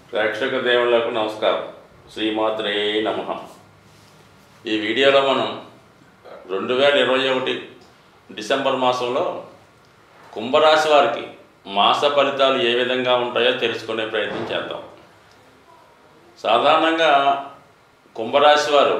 ప్రేక్షక దేవుళ్లకు నమస్కారం శ్రీమాత్రే నమ ఈ వీడియోలో మనం రెండు వేల ఇరవై ఒకటి డిసెంబర్ మాసంలో కుంభరాశి వారికి మాస ఫలితాలు ఏ విధంగా ఉంటాయో తెలుసుకునే ప్రయత్నం చేద్దాం సాధారణంగా కుంభరాశి వారు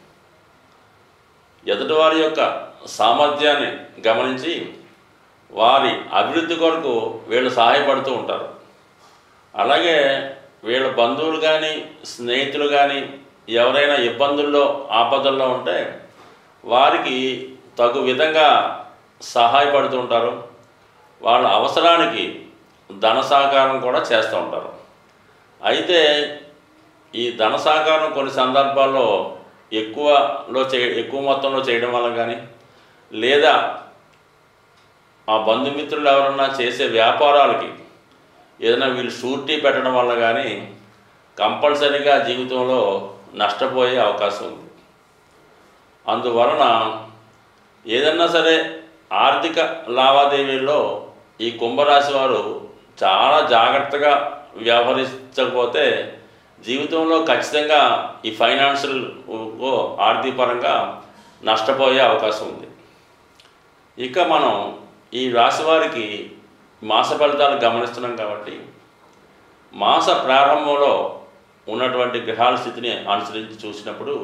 ఎదుటివారి యొక్క సామర్థ్యాన్ని గమనించి వారి అభివృద్ధి కొరకు వీళ్ళు సహాయపడుతూ ఉంటారు అలాగే వీళ్ళ బంధువులు కానీ స్నేహితులు కానీ ఎవరైనా ఇబ్బందుల్లో ఆపదల్లో ఉంటే వారికి తగు విధంగా సహాయపడుతూ ఉంటారు వాళ్ళ అవసరానికి ధన సహకారం కూడా చేస్తూ ఉంటారు అయితే ఈ ధన సహకారం కొన్ని సందర్భాల్లో ఎక్కువలో చే ఎక్కువ మొత్తంలో చేయడం వల్ల కానీ లేదా ఆ బంధుమిత్రులు ఎవరన్నా చేసే వ్యాపారాలకి ఏదైనా వీళ్ళు షూరిటీ పెట్టడం వల్ల కానీ కంపల్సరీగా జీవితంలో నష్టపోయే అవకాశం ఉంది అందువలన ఏదన్నా సరే ఆర్థిక లావాదేవీల్లో ఈ కుంభరాశి వారు చాలా జాగ్రత్తగా వ్యవహరించకపోతే జీవితంలో ఖచ్చితంగా ఈ ఫైనాన్షియల్ ఆర్థిక పరంగా నష్టపోయే అవకాశం ఉంది ఇక మనం ఈ రాశి వారికి మాస ఫలితాలు గమనిస్తున్నాం కాబట్టి మాస ప్రారంభంలో ఉన్నటువంటి గ్రహాల స్థితిని అనుసరించి చూసినప్పుడు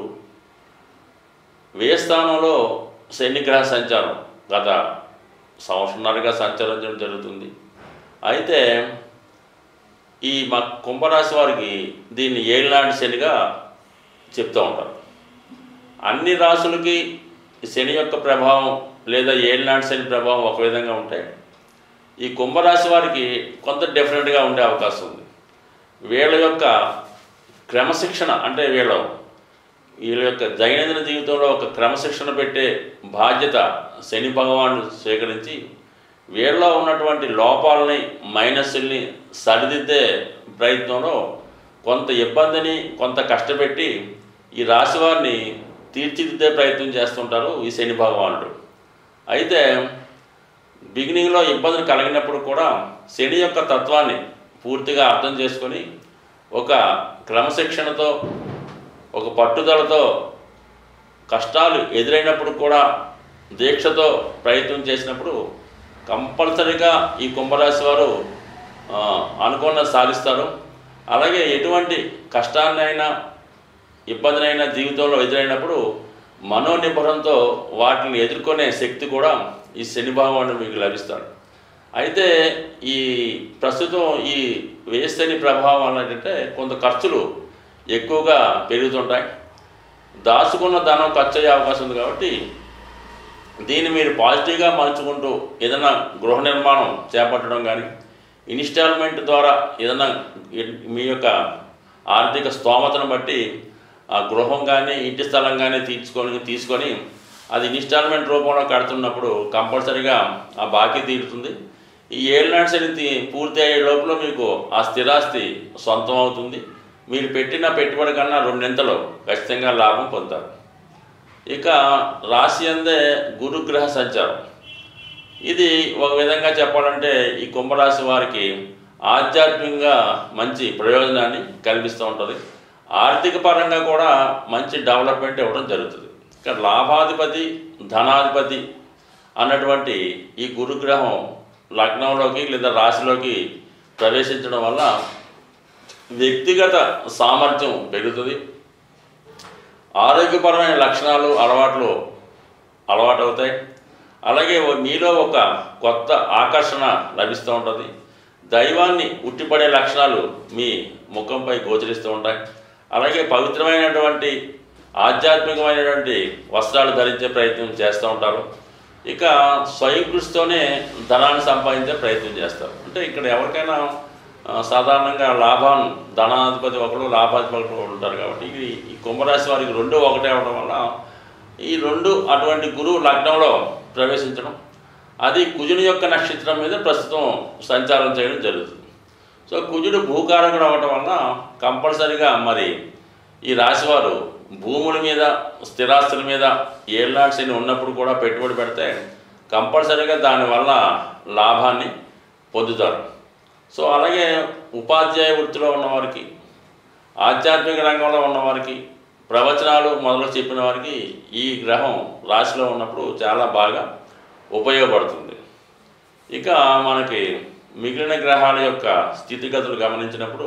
వ్యయ స్థానంలో శని గ్రహ సంచారం గత సంవత్సరంన్నరగా సంచరించడం జరుగుతుంది అయితే ఈ మా కుంభరాశి వారికి దీన్ని ఏళ్ళనాటి శనిగా చెప్తూ ఉంటారు అన్ని రాసులకి శని యొక్క ప్రభావం లేదా ఏళ్ళనాటి శని ప్రభావం ఒక విధంగా ఉంటాయి ఈ కుంభరాశి వారికి కొంత డెఫినెట్గా ఉండే అవకాశం ఉంది వీళ్ళ యొక్క క్రమశిక్షణ అంటే వీళ్ళ వీళ్ళ యొక్క దైనందిన జీవితంలో ఒక క్రమశిక్షణ పెట్టే బాధ్యత శని భగవానుడు స్వీకరించి వీళ్ళలో ఉన్నటువంటి లోపాలని మైనస్ల్ని సరిదిద్దే ప్రయత్నంలో కొంత ఇబ్బందిని కొంత కష్టపెట్టి ఈ రాశి వారిని తీర్చిదిద్దే ప్రయత్నం చేస్తుంటారు ఈ శని భగవానుడు అయితే బిగినింగ్లో ఇబ్బందులు కలిగినప్పుడు కూడా శని యొక్క తత్వాన్ని పూర్తిగా అర్థం చేసుకొని ఒక క్రమశిక్షణతో ఒక పట్టుదలతో కష్టాలు ఎదురైనప్పుడు కూడా దీక్షతో ప్రయత్నం చేసినప్పుడు కంపల్సరీగా ఈ కుంభరాశి వారు ఆ, అనుకున్న సాధిస్తారు అలాగే ఎటువంటి కష్టాన్నైనా ఇబ్బందినైనా జీవితంలో ఎదురైనప్పుడు మనోనిబ్బరంతో వాటిని ఎదుర్కొనే శక్తి కూడా ఈ శని భగవానుడు మీకు లభిస్తాడు అయితే ఈ ప్రస్తుతం ఈ వేస్తని ప్రభావం ఏంటంటే కొంత ఖర్చులు ఎక్కువగా పెరుగుతుంటాయి దాచుకున్న ధనం ఖర్చు అయ్యే అవకాశం ఉంది కాబట్టి దీన్ని మీరు పాజిటివ్గా మలుచుకుంటూ ఏదైనా గృహ నిర్మాణం చేపట్టడం కానీ ఇన్స్టాల్మెంట్ ద్వారా ఏదైనా మీ యొక్క ఆర్థిక స్తోమతను బట్టి ఆ గృహం కానీ ఇంటి స్థలం కానీ తీసుకొని తీసుకొని అది ఇన్స్టాల్మెంట్ రూపంలో కడుతున్నప్పుడు కంపల్సరీగా ఆ బాకీ తీరుతుంది ఈ ఏళ్ళ శని పూర్తి అయ్యే లోపల మీకు ఆ స్థిరాస్తి సొంతం అవుతుంది మీరు పెట్టిన పెట్టుబడి కన్నా రెండింతలు ఖచ్చితంగా లాభం పొందుతారు ఇక రాశి అందే గురుగ్రహ సంచారం ఇది ఒక విధంగా చెప్పాలంటే ఈ కుంభరాశి వారికి ఆధ్యాత్మికంగా మంచి ప్రయోజనాన్ని కల్పిస్తూ ఉంటుంది ఆర్థిక పరంగా కూడా మంచి డెవలప్మెంట్ ఇవ్వడం జరుగుతుంది ఇక లాభాధిపతి ధనాధిపతి అన్నటువంటి ఈ గురుగ్రహం లగ్నంలోకి లేదా రాశిలోకి ప్రవేశించడం వల్ల వ్యక్తిగత సామర్థ్యం పెరుగుతుంది ఆరోగ్యపరమైన లక్షణాలు అలవాట్లు అలవాటు అవుతాయి అలాగే ఓ- మీలో ఒక కొత్త ఆకర్షణ లభిస్తూ ఉంటుంది దైవాన్ని ఉట్టిపడే లక్షణాలు మీ ముఖంపై గోచరిస్తూ ఉంటాయి అలాగే పవిత్రమైనటువంటి ఆధ్యాత్మికమైనటువంటి వస్త్రాలు ధరించే ప్రయత్నం చేస్తూ ఉంటారు ఇక స్వయం కృషితోనే ధనాన్ని సంపాదించే ప్రయత్నం చేస్తారు అంటే ఇక్కడ ఎవరికైనా ఆ, సాధారణంగా లాభాన్ని ధనాధిపతి ఒకరు లాభాధిపతి ఒకరు ఉంటారు కాబట్టి ఇది ఈ కుంభరాశి వారికి రెండు ఒకటే అవడం వల్ల ఈ రెండు అటువంటి గురువు లగ్నంలో ప్రవేశించడం అది కుజుని యొక్క నక్షత్రం మీద ప్రస్తుతం సంచారం చేయడం జరుగుతుంది సో కుజుడు భూకారకుడు అవ్వటం వలన కంపల్సరిగా మరి ఈ రాశివారు భూముల మీద స్థిరాస్తుల మీద ఏళ్ళనాటి శని ఉన్నప్పుడు కూడా పెట్టుబడి పెడితే కంపల్సరీగా దానివల్ల లాభాన్ని పొందుతారు సో అలాగే ఉపాధ్యాయ వృత్తిలో ఉన్నవారికి ఆధ్యాత్మిక రంగంలో ఉన్నవారికి ప్రవచనాలు మొదలు చెప్పిన వారికి ఈ గ్రహం రాశిలో ఉన్నప్పుడు చాలా బాగా ఉపయోగపడుతుంది ఇక మనకి మిగిలిన గ్రహాల యొక్క స్థితిగతులు గమనించినప్పుడు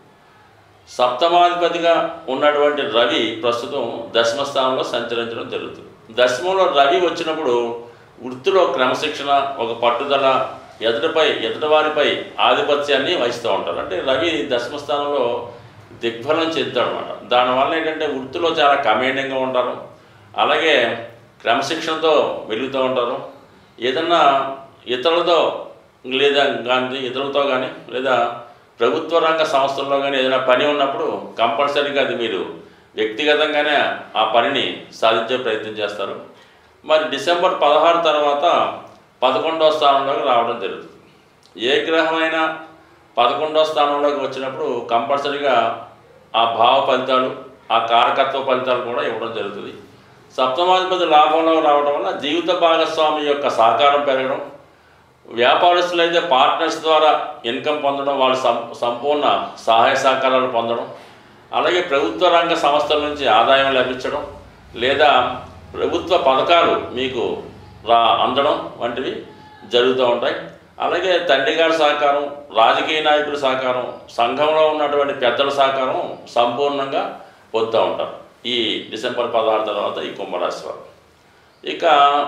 సప్తమాధిపతిగా ఉన్నటువంటి రవి ప్రస్తుతం దశమ స్థానంలో సంచరించడం జరుగుతుంది దశమంలో రవి వచ్చినప్పుడు వృత్తిలో క్రమశిక్షణ ఒక పట్టుదల ఎదుటిపై ఎదుటివారిపై ఆధిపత్యాన్ని వహిస్తూ ఉంటారు అంటే రవి దశమ స్థానంలో దిగ్బలం చెందుతాడు అనమాట దానివల్ల ఏంటంటే వృత్తిలో చాలా కమాండింగ్గా ఉంటారు అలాగే క్రమశిక్షణతో వెలుగుతూ ఉంటారు ఏదన్నా ఇతరులతో లేదా కానీ ఇతరులతో కానీ లేదా ప్రభుత్వ రంగ సంస్థల్లో కానీ ఏదైనా పని ఉన్నప్పుడు కంపల్సరీగా అది మీరు వ్యక్తిగతంగానే ఆ పనిని సాధించే ప్రయత్నం చేస్తారు మరి డిసెంబర్ పదహారు తర్వాత పదకొండవ స్థానంలోకి రావడం జరుగుతుంది ఏ గ్రహమైనా పదకొండవ స్థానంలోకి వచ్చినప్పుడు కంపల్సరీగా ఆ భావ ఫలితాలు ఆ కారకత్వ ఫలితాలు కూడా ఇవ్వడం జరుగుతుంది సప్తమాధిపతి లాభంలో రావడం వల్ల జీవిత భాగస్వామి యొక్క సహకారం పెరగడం వ్యాపారస్తులు అయితే పార్ట్నర్స్ ద్వారా ఇన్కమ్ పొందడం వాళ్ళ సం సంపూర్ణ సహాయ సహకారాలు పొందడం అలాగే ప్రభుత్వ రంగ సంస్థల నుంచి ఆదాయం లభించడం లేదా ప్రభుత్వ పథకాలు మీకు రా అందడం వంటివి జరుగుతూ ఉంటాయి అలాగే తండ్రి గారి సహకారం రాజకీయ నాయకుల సహకారం సంఘంలో ఉన్నటువంటి పెద్దల సహకారం సంపూర్ణంగా పొందుతూ ఉంటారు ఈ డిసెంబర్ పదహారు తర్వాత ఈ కుంభరాశి వారు ఇక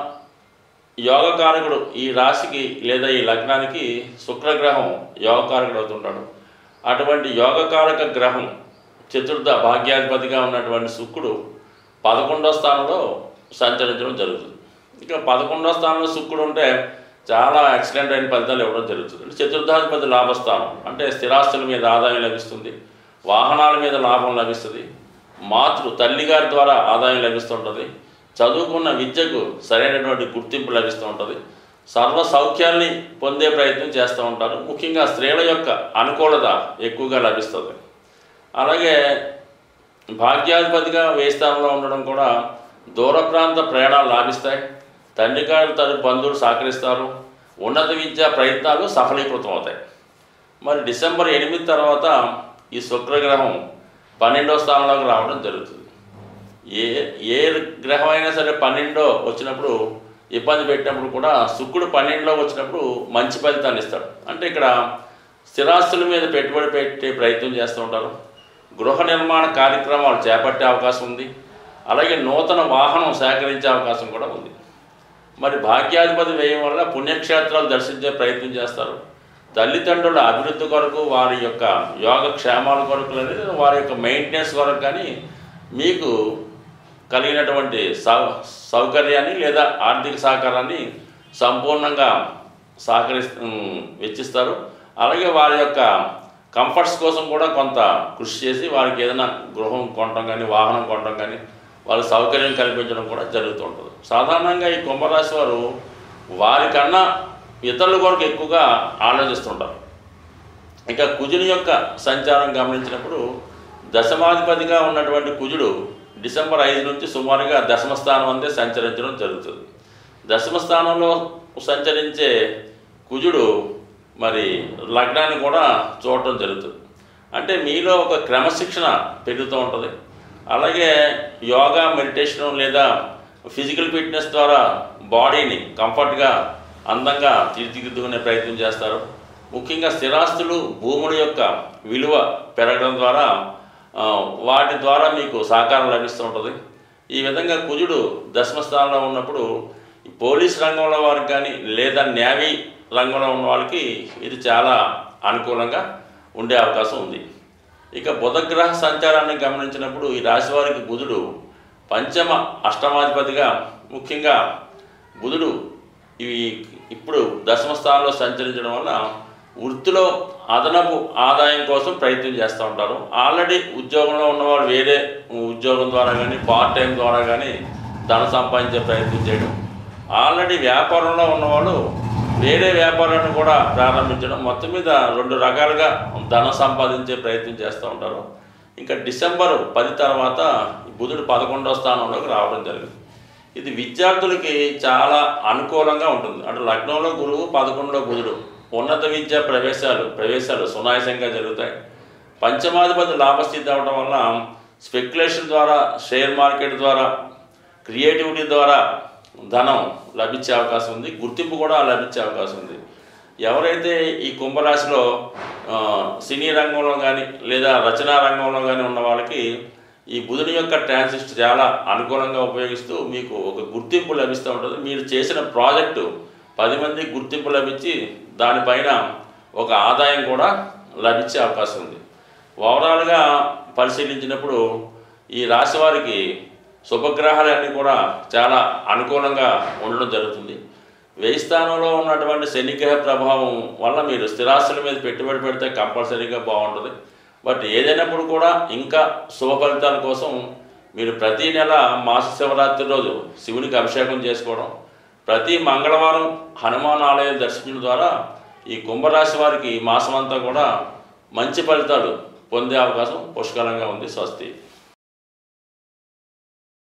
యోగకారకుడు ఈ రాశికి లేదా ఈ లగ్నానికి శుక్రగ్రహం యోగకారకుడు అవుతుంటాడు అటువంటి యోగకారక గ్రహం చతుర్థ భాగ్యాధిపతిగా ఉన్నటువంటి శుక్రుడు పదకొండో స్థానంలో సంచరించడం జరుగుతుంది ఇక పదకొండో స్థానంలో శుక్రుడు ఉంటే చాలా ఎక్సలెంట్ అయిన ఫలితాలు ఇవ్వడం జరుగుతుంది అంటే చతుర్థాధిపతి లాభస్థానం అంటే స్థిరాస్తుల మీద ఆదాయం లభిస్తుంది వాహనాల మీద లాభం లభిస్తుంది మాతృ తల్లిగారి ద్వారా ఆదాయం లభిస్తుంటుంది చదువుకున్న విద్యకు సరైనటువంటి గుర్తింపు లభిస్తూ ఉంటుంది సర్వ సౌఖ్యాల్ని పొందే ప్రయత్నం చేస్తూ ఉంటారు ముఖ్యంగా స్త్రీల యొక్క అనుకూలత ఎక్కువగా లభిస్తుంది అలాగే భాగ్యాధిపతిగా వేయి స్థానంలో ఉండడం కూడా దూర ప్రాంత ప్రయాణాలు లాభిస్తాయి తండ్రి గారి తరపు బంధువులు సహకరిస్తారు ఉన్నత విద్యా ప్రయత్నాలు సఫలీకృతం అవుతాయి మరి డిసెంబర్ ఎనిమిది తర్వాత ఈ శుక్రగ్రహం పన్నెండో స్థానంలోకి రావడం జరుగుతుంది ఏ ఏ గ్రహం అయినా సరే పన్నెండో వచ్చినప్పుడు ఇబ్బంది పెట్టినప్పుడు కూడా శుక్రుడు పన్నెండులో వచ్చినప్పుడు మంచి ఫలితాన్ని ఇస్తాడు అంటే ఇక్కడ స్థిరాస్తుల మీద పెట్టుబడి పెట్టే ప్రయత్నం చేస్తూ ఉంటారు గృహ నిర్మాణ కార్యక్రమాలు చేపట్టే అవకాశం ఉంది అలాగే నూతన వాహనం సేకరించే అవకాశం కూడా ఉంది మరి భాగ్యాధిపతి వ్యయం వల్ల పుణ్యక్షేత్రాలు దర్శించే ప్రయత్నం చేస్తారు తల్లిదండ్రుల అభివృద్ధి కొరకు వారి యొక్క యోగ క్షేమాల కొరకు అనేది వారి యొక్క మెయింటెనెన్స్ కొరకు కానీ మీకు కలిగినటువంటి సౌ సౌకర్యాన్ని లేదా ఆర్థిక సహకారాన్ని సంపూర్ణంగా సహకరి వెచ్చిస్తారు అలాగే వారి యొక్క కంఫర్ట్స్ కోసం కూడా కొంత కృషి చేసి వారికి ఏదైనా గృహం కొనడం కానీ వాహనం కొనడం కానీ వాళ్ళ సౌకర్యం కల్పించడం కూడా జరుగుతూ ఉంటుంది సాధారణంగా ఈ కుంభరాశి వారు వారికన్నా ఇతరుల కొరకు ఎక్కువగా ఆలోచిస్తుంటారు ఇక కుజుని యొక్క సంచారం గమనించినప్పుడు దశమాధిపతిగా ఉన్నటువంటి కుజుడు డిసెంబర్ ఐదు నుంచి సుమారుగా దశమ స్థానం అందే సంచరించడం జరుగుతుంది దశమ స్థానంలో సంచరించే కుజుడు మరి లగ్నాన్ని కూడా చూడటం జరుగుతుంది అంటే మీలో ఒక క్రమశిక్షణ పెరుగుతూ ఉంటుంది అలాగే యోగా మెడిటేషన్ లేదా ఫిజికల్ ఫిట్నెస్ ద్వారా బాడీని కంఫర్ట్గా అందంగా తీర్చిదిద్దుకునే ప్రయత్నం చేస్తారు ముఖ్యంగా స్థిరాస్తులు భూముల యొక్క విలువ పెరగడం ద్వారా ఆ, వాటి ద్వారా మీకు సహకారం లభిస్తూ ఉంటుంది ఈ విధంగా కుజుడు దశమ స్థానంలో ఉన్నప్పుడు ఈ పోలీస్ రంగంలో వారికి కానీ లేదా నేవీ రంగంలో ఉన్న వాళ్ళకి ఇది చాలా అనుకూలంగా ఉండే అవకాశం ఉంది ఇక బుధగ్రహ సంచారాన్ని గమనించినప్పుడు ఈ రాశి వారికి బుధుడు పంచమ అష్టమాధిపతిగా ముఖ్యంగా బుధుడు ఇవి ఇప్పుడు దశమ స్థానంలో సంచరించడం వల్ల వృత్తిలో అదనపు ఆదాయం కోసం ప్రయత్నం చేస్తూ ఉంటారు ఆల్రెడీ ఉద్యోగంలో ఉన్నవారు వేరే ఉద్యోగం ద్వారా కానీ పార్ట్ టైం ద్వారా కానీ ధన సంపాదించే ప్రయత్నం చేయడం ఆల్రెడీ వ్యాపారంలో ఉన్నవాళ్ళు వేరే వ్యాపారాన్ని కూడా ప్రారంభించడం మొత్తం మీద రెండు రకాలుగా ధనం సంపాదించే ప్రయత్నం చేస్తూ ఉంటారు ఇంకా డిసెంబర్ పది తర్వాత బుధుడు పదకొండవ స్థానంలోకి రావడం జరిగింది ఇది విద్యార్థులకి చాలా అనుకూలంగా ఉంటుంది అంటే లగ్నంలో గురువు పదకొండులో బుధుడు ఉన్నత విద్యా ప్రవేశాలు ప్రవేశాలు సునాయాసంగా జరుగుతాయి పంచమాధిపతి లాభస్థితి అవడం వల్ల స్పెక్యులేషన్ ద్వారా షేర్ మార్కెట్ ద్వారా క్రియేటివిటీ ద్వారా ధనం లభించే అవకాశం ఉంది గుర్తింపు కూడా లభించే అవకాశం ఉంది ఎవరైతే ఈ కుంభరాశిలో ఆ, సినీ రంగంలో కానీ లేదా రచనా రంగంలో కానీ ఉన్న వాళ్ళకి ఈ బుధుని యొక్క ట్రాన్సిస్ట్ చాలా అనుకూలంగా ఉపయోగిస్తూ మీకు ఒక గుర్తింపు లభిస్తూ ఉంటుంది మీరు చేసిన ప్రాజెక్టు పది మందికి గుర్తింపు లభించి దానిపైన ఒక ఆదాయం కూడా లభించే అవకాశం ఉంది ఓవరాల్గా పరిశీలించినప్పుడు ఈ రాశి వారికి శుభగ్రహాలన్నీ కూడా చాలా అనుకూలంగా ఉండడం జరుగుతుంది వ్యయ స్థానంలో ఉన్నటువంటి శనిగ్రహ ప్రభావం వల్ల మీరు స్థిరాస్తుల మీద పెట్టుబడి పెడితే కంపల్సరీగా బాగుంటుంది బట్ ఏదైనప్పుడు కూడా ఇంకా శుభ ఫలితాల కోసం మీరు ప్రతి నెల మాస శివరాత్రి రోజు శివునికి అభిషేకం చేసుకోవడం ప్రతి మంగళవారం హనుమాన్ ఆలయం దర్శించడం ద్వారా ఈ కుంభరాశి వారికి ఈ మాసం అంతా కూడా మంచి ఫలితాలు పొందే అవకాశం పుష్కలంగా ఉంది స్వస్తి